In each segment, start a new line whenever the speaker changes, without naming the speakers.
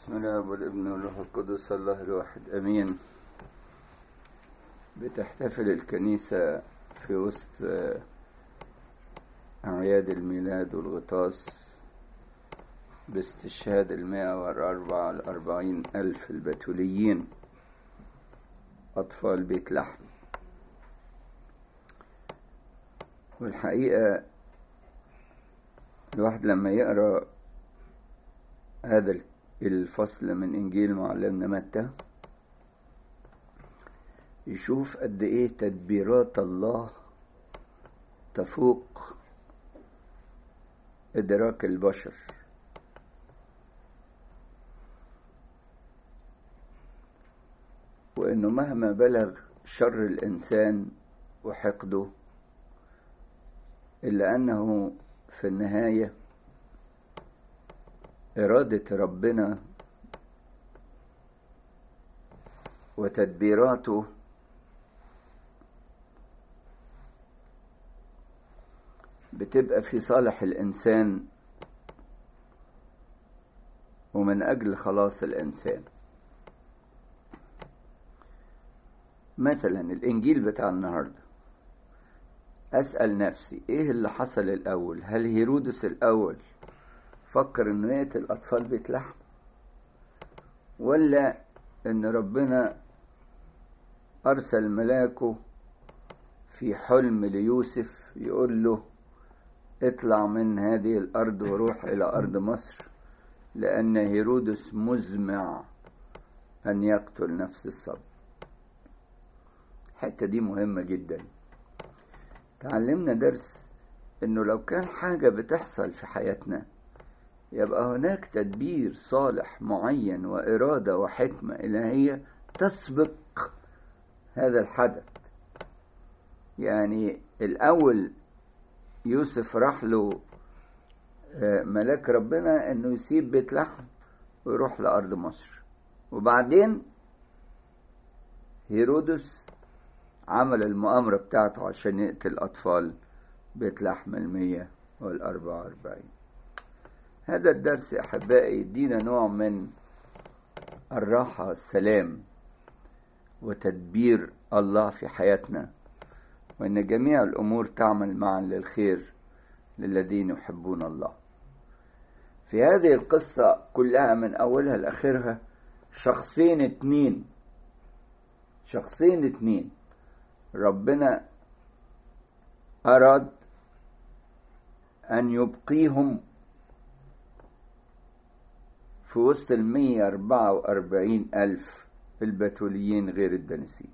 بسم الله والابن والروح القدس الله الواحد امين بتحتفل الكنيسة في وسط أعياد الميلاد والغطاس باستشهاد المائة والأربعة الأربعين ألف البتوليين أطفال بيت لحم والحقيقة الواحد لما يقرأ هذا الفصل من إنجيل معلمنا متى يشوف قد إيه تدبيرات الله تفوق إدراك البشر وإنه مهما بلغ شر الإنسان وحقده إلا أنه في النهاية إرادة ربنا وتدبيراته بتبقى في صالح الإنسان ومن أجل خلاص الإنسان مثلا الإنجيل بتاع النهاردة أسأل نفسي إيه اللي حصل الأول هل هيرودس الأول فكر إنه يقتل الأطفال بيت لحم ولا إن ربنا أرسل ملاكه في حلم ليوسف يقول له اطلع من هذه الأرض وروح إلى أرض مصر لأن هيرودس مزمع أن يقتل نفس الصبي الحتة دي مهمة جدا تعلمنا درس إنه لو كان حاجة بتحصل في حياتنا يبقى هناك تدبير صالح معين وإرادة وحكمة إلهية تسبق هذا الحدث يعني الأول يوسف راح له ملاك ربنا انه يسيب بيت لحم ويروح لأرض مصر وبعدين هيرودس عمل المؤامرة بتاعته عشان يقتل أطفال بيت لحم المية والأربعة وأربعين هذا الدرس يا أحبائي يدينا نوع من الراحة والسلام وتدبير الله في حياتنا وأن جميع الأمور تعمل معا للخير للذين يحبون الله في هذه القصة كلها من أولها لآخرها شخصين اتنين شخصين اتنين ربنا أراد أن يبقيهم في وسط المية أربعة وأربعين ألف البتوليين غير الدنسين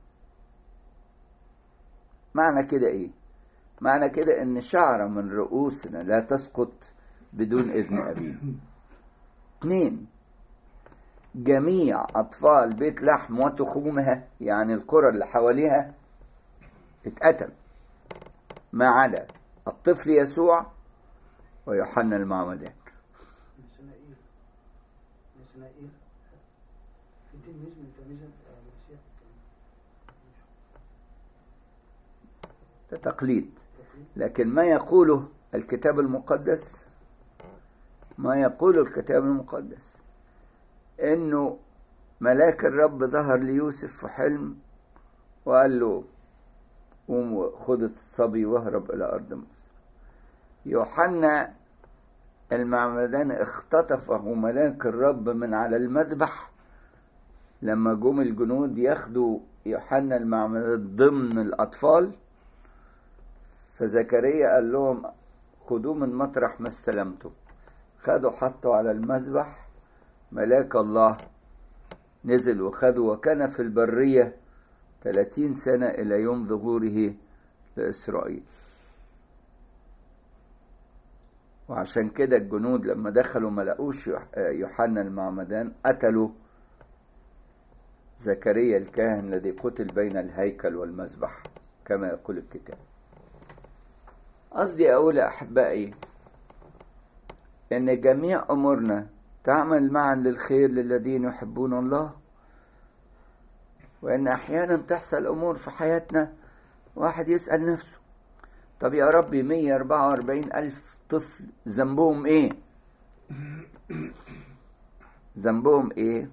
معنى كده إيه؟ معنى كده إن شعرة من رؤوسنا لا تسقط بدون إذن أبينا اثنين جميع أطفال بيت لحم وتخومها يعني القرى اللي حواليها اتقتل ما عدا الطفل يسوع ويوحنا المعمدان ده تقليد لكن ما يقوله الكتاب المقدس ما يقوله الكتاب المقدس انه ملاك الرب ظهر ليوسف في حلم وقال له قوم خذ الصبي واهرب الى ارض مصر يوحنا المعمدان اختطفه ملاك الرب من على المذبح لما جم الجنود ياخدوا يوحنا المعمدان ضمن الاطفال فزكريا قال لهم خدوه من مطرح ما استلمته خدوا حطوا على المذبح ملاك الله نزل وخده وكان في البرية 30 سنة إلى يوم ظهوره لإسرائيل وعشان كده الجنود لما دخلوا ما لقوش يوحنا المعمدان قتلوا زكريا الكاهن الذي قتل بين الهيكل والمذبح كما يقول الكتاب قصدي أقول أحبائي إن جميع أمورنا تعمل معا للخير للذين يحبون الله وإن أحيانا تحصل أمور في حياتنا واحد يسأل نفسه طب يا ربي 144 ألف طفل ذنبهم إيه ذنبهم ايه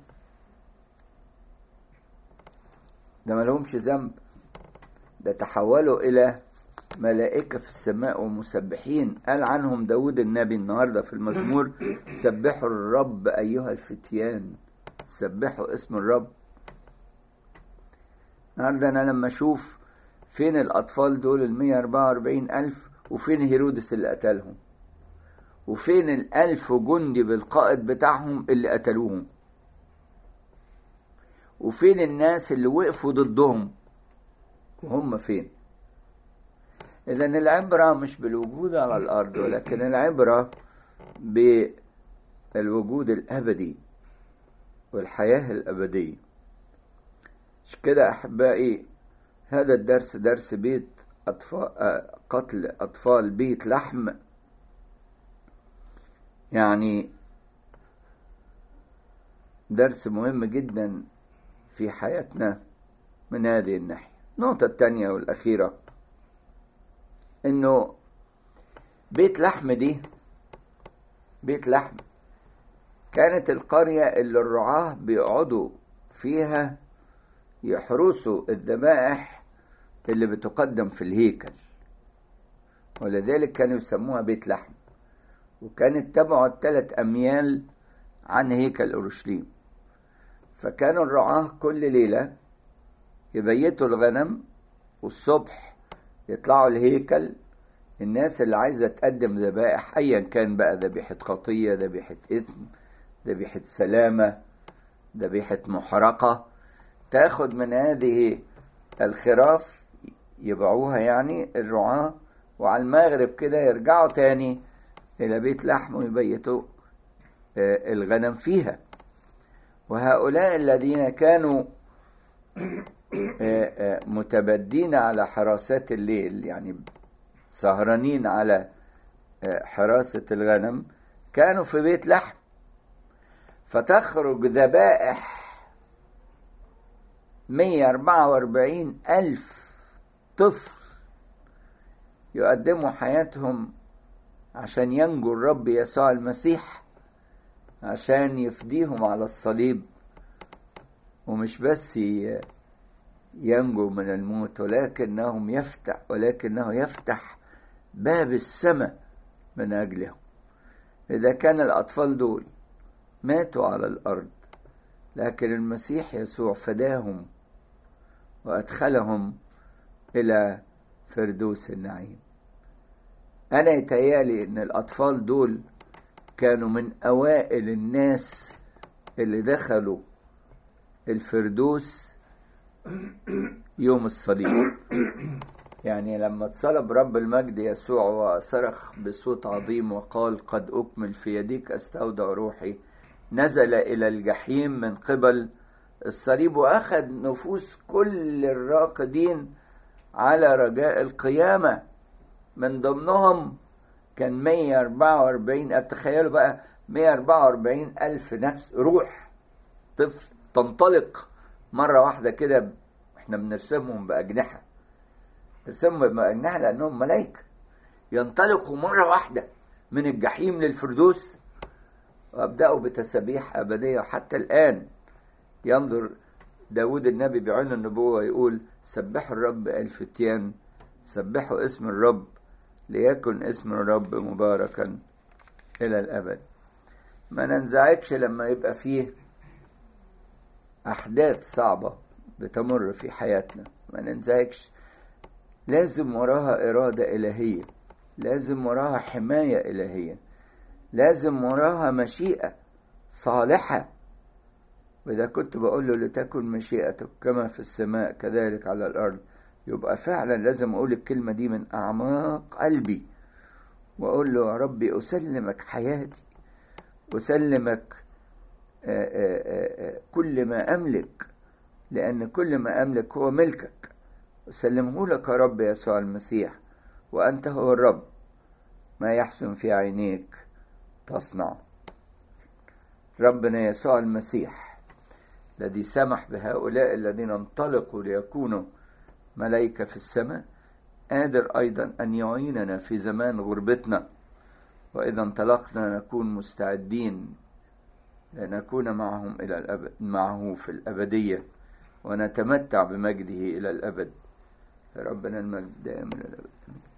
ده ما لهمش ذنب ده تحولوا الى ملائكة في السماء ومسبحين قال عنهم داود النبي النهاردة في المزمور سبحوا الرب أيها الفتيان سبحوا اسم الرب النهاردة أنا لما أشوف فين الأطفال دول ال 144 ألف وفين هيرودس اللي قتلهم وفين الألف جندي بالقائد بتاعهم اللي قتلوهم وفين الناس اللي وقفوا ضدهم وهم فين إذا العبرة مش بالوجود على الأرض ولكن العبرة بالوجود الأبدي والحياة الأبدية مش كده أحبائي هذا الدرس درس بيت أطفال قتل أطفال بيت لحم يعني درس مهم جدا في حياتنا من هذه الناحية النقطة الثانية والأخيرة إنه بيت لحم دي بيت لحم كانت القرية اللي الرعاة بيقعدوا فيها يحرسوا الذبائح اللي بتقدم في الهيكل ولذلك كانوا يسموها بيت لحم وكانت تبعد ثلاث أميال عن هيكل أورشليم فكانوا الرعاة كل ليلة يبيتوا الغنم والصبح يطلعوا الهيكل الناس اللي عايزة تقدم ذبائح أيا كان بقى ذبيحة خطية ذبيحة إثم ذبيحة سلامة ذبيحة محرقة تاخد من هذه الخراف يبيعوها يعني الرعاة وعلى المغرب كده يرجعوا تاني إلى بيت لحم ويبيتوا الغنم فيها وهؤلاء الذين كانوا متبدين على حراسات الليل يعني سهرانين على حراسة الغنم كانوا في بيت لحم فتخرج ذبائح 144 ألف طفل يقدموا حياتهم عشان ينجو الرب يسوع المسيح عشان يفديهم على الصليب ومش بس ينجو من الموت ولكنهم يفتح ولكنه يفتح باب السماء من أجلهم إذا كان الأطفال دول ماتوا على الأرض لكن المسيح يسوع فداهم وأدخلهم إلى فردوس النعيم أنا يتهيألي إن الأطفال دول كانوا من أوائل الناس اللي دخلوا الفردوس يوم الصليب يعني لما اتصلب رب المجد يسوع وصرخ بصوت عظيم وقال قد أكمل في يديك أستودع روحي نزل إلى الجحيم من قبل الصليب وأخذ نفوس كل الراقدين على رجاء القيامة من ضمنهم كان 144 ألف تخيلوا بقى 144 ألف نفس روح طفل تنطلق مرة واحدة كده احنا بنرسمهم بأجنحة نرسمهم بأجنحة لأنهم ملائكة ينطلقوا مرة واحدة من الجحيم للفردوس وأبدأوا بتسابيح أبدية وحتى الآن ينظر داود النبي بعين النبوة يقول سبحوا الرب الفتيان سبحوا اسم الرب ليكن اسم الرب مباركا إلى الأبد ما ننزعجش لما يبقى فيه أحداث صعبة بتمر في حياتنا ما ننزعجش لازم وراها إرادة إلهية لازم وراها حماية إلهية لازم وراها مشيئة صالحة وإذا كنت بقول له لتكن مشيئتك كما في السماء كذلك على الأرض يبقى فعلا لازم أقول الكلمة دي من أعماق قلبي وأقول له يا ربي أسلمك حياتي أسلمك آآ آآ كل ما أملك لأن كل ما أملك هو ملكك أسلمه لك يا رب يسوع المسيح وأنت هو الرب ما يحسن في عينيك تصنع ربنا يسوع المسيح الذي سمح بهؤلاء الذين انطلقوا ليكونوا ملائكة في السماء قادر أيضا أن يعيننا في زمان غربتنا وإذا انطلقنا نكون مستعدين لنكون معهم إلى الأبد معه في الأبدية ونتمتع بمجده إلى الأبد ربنا المجد دائما إلى الأبد